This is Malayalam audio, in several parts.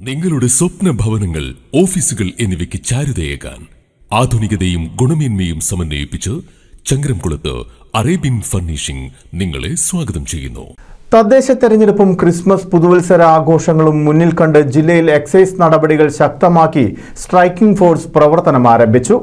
നിങ്ങളുടെ സ്വപ്ന ഭവനങ്ങൾ ഓഫീസുകൾ എന്നിവയ്ക്ക് ചാരുതയേകാൻ ആധുനികതയും ഗുണമേന്മയും സമന്വയിപ്പിച്ച് ചങ്ങരംകുളത്ത് അറേബ്യൻ ഫർണിഷിംഗ് നിങ്ങളെ സ്വാഗതം ചെയ്യുന്നു തദ്ദേശ തെരഞ്ഞെടുപ്പും ക്രിസ്മസ് പുതുവത്സര ആഘോഷങ്ങളും മുന്നിൽ കണ്ട് ജില്ലയിൽ എക്സൈസ് നടപടികൾ ശക്തമാക്കി സ്ട്രൈക്കിംഗ് ഫോഴ്സ് പ്രവർത്തനം ആരംഭിച്ചു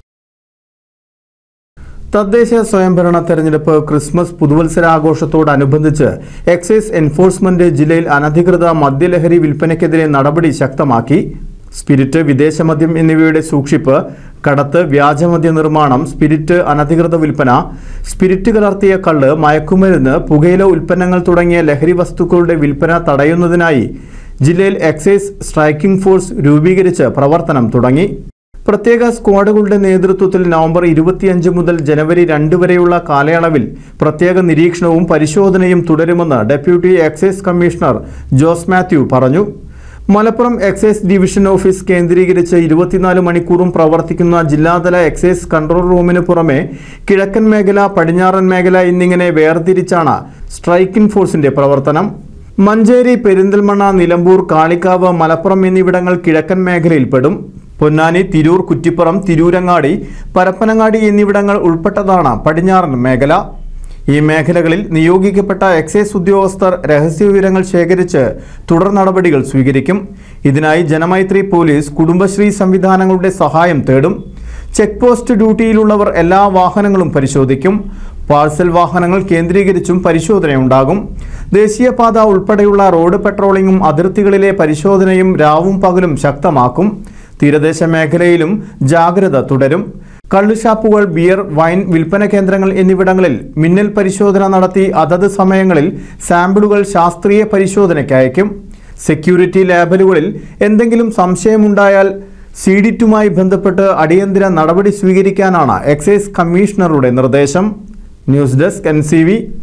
തദ്ദേശ സ്വയംഭരണ തെരഞ്ഞെടുപ്പ് ക്രിസ്മസ് പുതുവത്സരാഘോഷത്തോടനുബന്ധിച്ച് എക്സൈസ് എൻഫോഴ്സ്മെന്റ് ജില്ലയിൽ അനധികൃത മദ്യലഹരി വിൽപ്പനയ്ക്കെതിരെ നടപടി ശക്തമാക്കി സ്പിരിറ്റ് വിദേശമദ്യം എന്നിവയുടെ സൂക്ഷിപ്പ് കടത്ത് വ്യാജമദ്യ നിർമ്മാണം സ്പിരിറ്റ് അനധികൃത വിൽപ്പന സ്പിരിറ്റ് കലർത്തിയ കള്ള് മയക്കുമരുന്ന് പുകയില ഉൽപ്പന്നങ്ങൾ തുടങ്ങിയ ലഹരി വസ്തുക്കളുടെ വിൽപ്പന തടയുന്നതിനായി ജില്ലയിൽ എക്സൈസ് സ്ട്രൈക്കിംഗ് ഫോഴ്സ് രൂപീകരിച്ച് പ്രവർത്തനം തുടങ്ങി പ്രത്യേക സ്ക്വാഡുകളുടെ നേതൃത്വത്തിൽ നവംബർ ഇരുപത്തിയഞ്ച് മുതൽ ജനുവരി രണ്ട് വരെയുള്ള കാലയളവിൽ പ്രത്യേക നിരീക്ഷണവും പരിശോധനയും തുടരുമെന്ന് deputy excise commissioner Jose Mathew പറഞ്ഞു മലപ്പുറം എക്സൈസ് ഡിവിഷൻ ഓഫീസ് കേന്ദ്രീകരിച്ച് ഇരുപത്തിനാല് മണിക്കൂറും പ്രവർത്തിക്കുന്ന ജില്ലാതല എക്സൈസ് കൺട്രോൾ റൂമിന് പുറമെ കിഴക്കൻ മേഖല പടിഞ്ഞാറൻ മേഖല എന്നിങ്ങനെ വേർതിരിച്ചാണ് സ്ട്രൈക്കിംഗ് ഫോഴ്സിന്റെ പ്രവർത്തനം മഞ്ചേരി പെരിന്തൽമണ്ണ നിലമ്പൂർ കാളിക്കാവ് മലപ്പുറം എന്നിവിടങ്ങൾ കിഴക്കൻ മേഖലയിൽപ്പെടും പൊന്നാനി തിരൂർ കുറ്റിപ്പുറം തിരൂരങ്ങാടി പരപ്പനങ്ങാടി എന്നിവിടങ്ങൾ ഉൾപ്പെട്ടതാണ് പടിഞ്ഞാറൻ മേഖല ഈ മേഖലകളിൽ നിയോഗിക്കപ്പെട്ട എക്സൈസ് ഉദ്യോഗസ്ഥർ രഹസ്യവിവരങ്ങൾ ശേഖരിച്ച് തുടർ നടപടികൾ സ്വീകരിക്കും ഇതിനായി ജനമൈത്രി പോലീസ് കുടുംബശ്രീ സംവിധാനങ്ങളുടെ സഹായം തേടും ചെക്ക് പോസ്റ്റ് ഡ്യൂട്ടിയിലുള്ളവർ എല്ലാ വാഹനങ്ങളും പരിശോധിക്കും പാഴ്സൽ വാഹനങ്ങൾ കേന്ദ്രീകരിച്ചും പരിശോധനയുണ്ടാകും ദേശീയപാത ഉൾപ്പെടെയുള്ള റോഡ് പെട്രോളിംഗും അതിർത്തികളിലെ പരിശോധനയും രാവും പകലും ശക്തമാക്കും തീരദേശ മേഖലയിലും ജാഗ്രത തുടരും കള്ളുഷാപ്പുകൾ ബിയർ വൈൻ വിൽപ്പന കേന്ദ്രങ്ങൾ എന്നിവിടങ്ങളിൽ മിന്നൽ പരിശോധന നടത്തി അതത് സമയങ്ങളിൽ സാമ്പിളുകൾ ശാസ്ത്രീയ പരിശോധനയ്ക്ക് അയക്കും സെക്യൂരിറ്റി ലാബലുകളിൽ എന്തെങ്കിലും സംശയമുണ്ടായാൽ സീഡിറ്റുമായി ബന്ധപ്പെട്ട് അടിയന്തര നടപടി സ്വീകരിക്കാനാണ് എക്സൈസ് കമ്മീഷണറുടെ നിർദ്ദേശം ന്യൂസ് ഡെസ്ക് എൻ